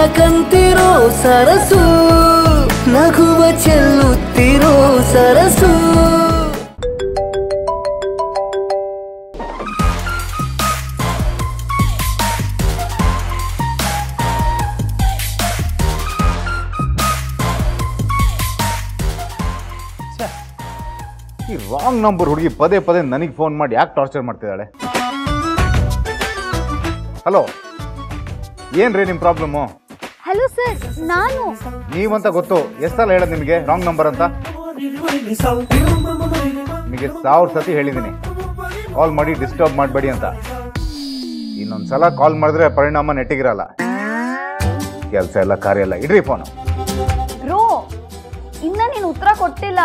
ಬೆಳಕಂತಿರೋ ಸರಸು ನಗುವ ಚೆಲ್ಲುತ್ತಿರೋ ಸರಸು ಈ wrong number ಹುಡುಗಿ ಪದೇ ಪದೇ ನನಗೆ ಫೋನ್ ಮಾಡಿ ಯಾಕೆ ಟಾರ್ಚರ್ ಮಾಡ್ತಿದ್ದಾಳೆ ಹಲೋ ಏನ್ರಿ ನಿಮ್ಮ ಪ್ರಾಬ್ಲಮ್ಮು ಹಲೋ ಸರ್ ನಾನು ನೀವಂತ ಗೊತ್ತು ಎಷ್ಟು ಸಲ ಹೇಳೋದು ನಿಮಗೆ ರಾಂಗ್ ನಂಬರ್ ಅಂತ ನಿಮಗೆ ಸಾವಿರ ಸತಿ ಹೇಳಿದ್ದೀನಿ ಕಾಲ್ ಮಾಡಿ ಡಿಸ್ಟರ್ಬ್ ಮಾಡಬೇಡಿ ಅಂತ ಇನ್ನೊಂದು ಸಲ ಕಾಲ್ ಮಾಡಿದ್ರೆ ಪರಿಣಾಮ ನೆಟ್ಟಿಗಿರಲ್ಲ ಕೆಲಸ ಎಲ್ಲ ಕಾರ್ಯ ಎಲ್ಲ ಇಡ್ರಿ ಫೋನು ಬ್ರೋ ಇನ್ನ ನೀನು ಉತ್ತರ ಕೊಟ್ಟಿಲ್ಲ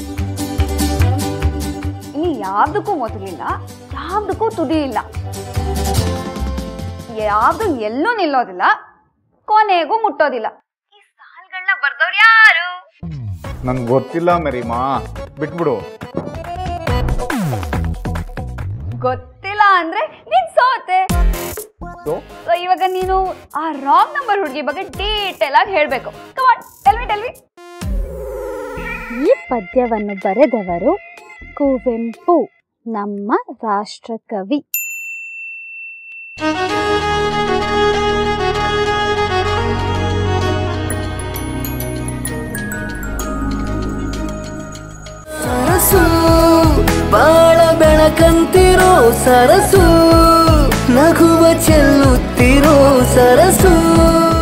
ಇಲ್ಲಿ ಯಾವ್ದಕ್ಕೂ ಮೊದಲಿಲ್ಲ ಯಾವ್ದಕ್ಕೂ ತುದಿ ಇಲ್ಲ ಯಾವ್ದು ಎಲ್ಲೂ ನಿಲ್ಲೋದಿಲ್ಲ ಕೊನೆಗೂ ಮುಟ್ಟೋದಿಲ್ಲ ಈ ಸಾಲ್ಗಳನ್ನ ಬರ್ದವ್ರು ಯಾರು ನನ್ಗೆ ಗೊತ್ತಿಲ್ಲ ಮೆರಿಮಾ ಬಿಟ್ಬಿಡು ಗೊತ್ತಿಲ್ಲ ಅಂದ್ರೆ ನೀನ್ ಸೋತೆ So? So, ಇವಾಗ ನೀನು ಆ ರಾಂಗ್ ನಂಬರ್ ಹುಡುಗಿ ಬಗ್ಗೆ ಡೀಟೇಲ್ ಆಗಿ ಹೇಳ್ಬೇಕು ಕಮಾನ್ ಟೆಲ್ವಿ ಟೆಲ್ವಿ ಈ ಪದ್ಯವನ್ನು ಬರೆದವರು ಕುವೆಂಪು ನಮ್ಮ ರಾಷ್ಟ್ರಕವಿ ಸರಸು ಬಾಳ ಬೆಳಕಂತಿರೋ ಸರಸು ನಗುವ ಚೆಲ್ಲುತ್ತಿರೋ ಸರಸು